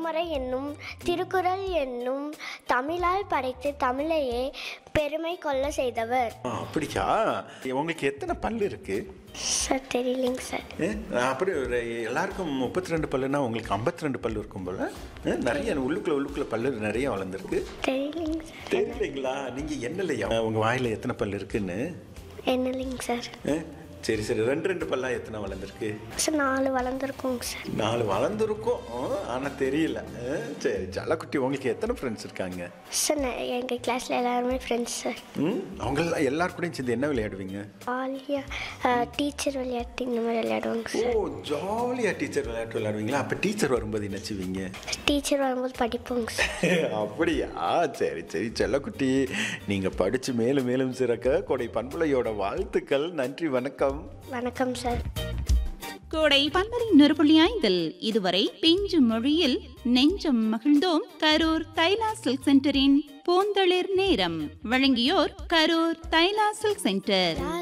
திருக்குறளை என்னும் திருக்குறள் என்னும் தமிழால் படைத்து தமிழையே பெருமை கொள்ள செய்தவர் ஆ, அப்படியா உங்களுக்கு எத்தனை பல்லு இருக்கு சார் தெரியலைங்க சார் ஏ, அப்படி ஒரு எல்லாருக்கும் முப்பத்தி ரெண்டு பல்லுனா உங்களுக்கு ஐம்பத்தி ரெண்டு பல்லு இருக்கும் போல ஏ, நிறைய உள்ளுக்குள்ள உள்ளுக்குள்ள பல்லு நிறைய வளர்ந்துருக்கு தெரியலைங்க சார் தெரியலைங்களா நீங்க என்னலையா உங்க வாயில எத்தனை பல்லு இருக்குன்னு என்னலைங்க சார் ஏ, சரி சரி ரெண்டு ரெண்டு பல்லா எத்தனை வளர்ந்துருக்கு சார் நாலு வளர்ந்துருக்குங்க சார் நாலு வளர்ந்துருக்கும் ஆனா தெரியல ஆ, சரி ஜலக்குட்டி உங்களுக்கு எத்தனை ஃப்ரெண்ட்ஸ் இருக்காங்க சார் நான் எங்கள் கிளாஸில் எல்லாருமே ஃப்ரெண்ட்ஸ் சார் ம் அவங்க எல்லாம் எல்லார் கூடயும் சேர்ந்து என்ன விளையாடுவீங்க ஜாலியாக டீச்சர் விளையாட்டு இந்த மாதிரி விளையாடுவாங்க ஓ சார் ஜாலியா டீச்சர் விளையாட்டு விளையாடுவீங்களா அப்ப டீச்சர் வரும்போது என்ன செய்வீங்க டீச்சர் வரும்போது படிப்போங்க சார் அப்படியா சரி சரி செல்லக்குட்டி நீங்க படிச்சு மேலும் மேலும் சிறக்க கொடை பண்புலையோட வாழ்த்துக்கள் நன்றி வணக்கம் வணக்கம் சார் கோடை பந்தரை நொறுபுள்ளி ஐந்தில் இதுவரை பிஞ்சு மொழியில் நெஞ்சம் மகிழ்ந்தோம் கரூர் தைலா சில்க் சென்டரின் பூந்தளிர் நேரம் வழங்கியோர் கரூர் தைலா சில்க் சென்டர்